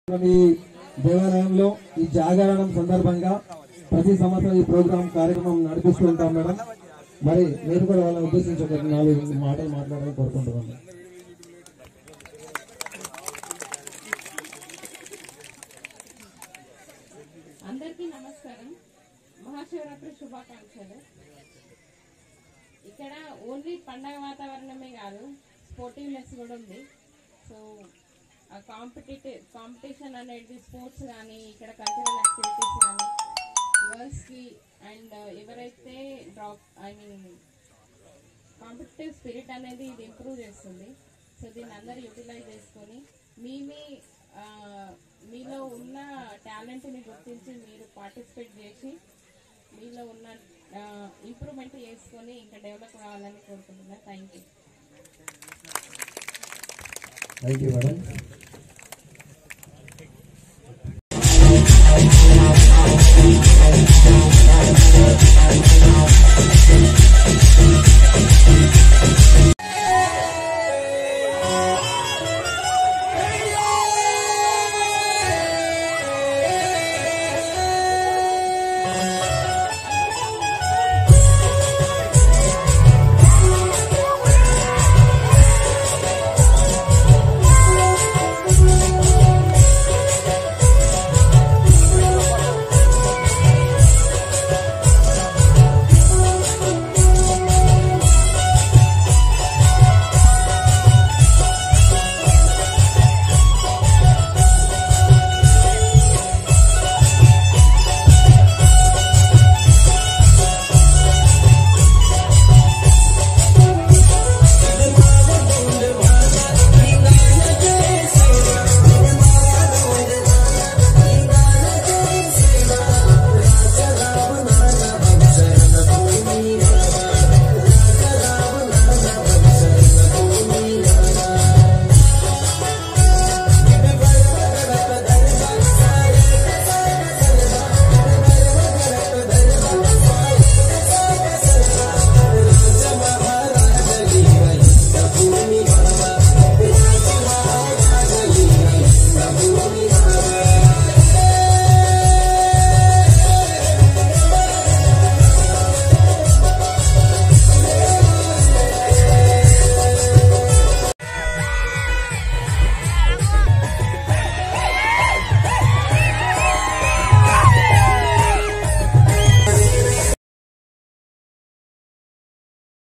ఈ దేవాలయంలో ఈ జాగరణం సందర్భంగా ప్రతి సంవత్సరం ఈ ప్రోగ్రాం కార్యక్రమం నడిపిస్తూ ఉంటాం మేడం మరి నేను కూడా వాళ్ళని ఉద్దేశించి ఒక నాలుగు మాటలు మాట్లాడాలని కోరుకుంటున్నాను అందరికీ నమస్కారం మహాశివరాత్రి శుభాకాంక్షలు ఇక్కడ ఓన్లీ పండగ వాతావరణమే కాదు స్పోర్టివ్నెస్ కూడా ఉంది సో కాంపిటేటివ్ కాంపిటీషన్ అనేది స్పోర్ట్స్ కానీ ఇక్కడ కల్చరల్ యాక్టివిటీస్ కానీ గర్ల్స్కి అండ్ ఎవరైతే drop I mean competitive spirit అనేది ఇది ఇంప్రూవ్ చేస్తుంది సో దీన్ని అందరు యూటిలైజ్ చేసుకొని మీ మీ ఆ, మీలో ఉన్న టాలెంట్ని గుర్తించి మీరు పార్టిసిపేట్ చేసి మీలో ఉన్న ఇంప్రూవ్మెంట్ చేసుకొని ఇంకా డెవలప్ కావాలని కోరుకుంటున్నాను thank you thank you madam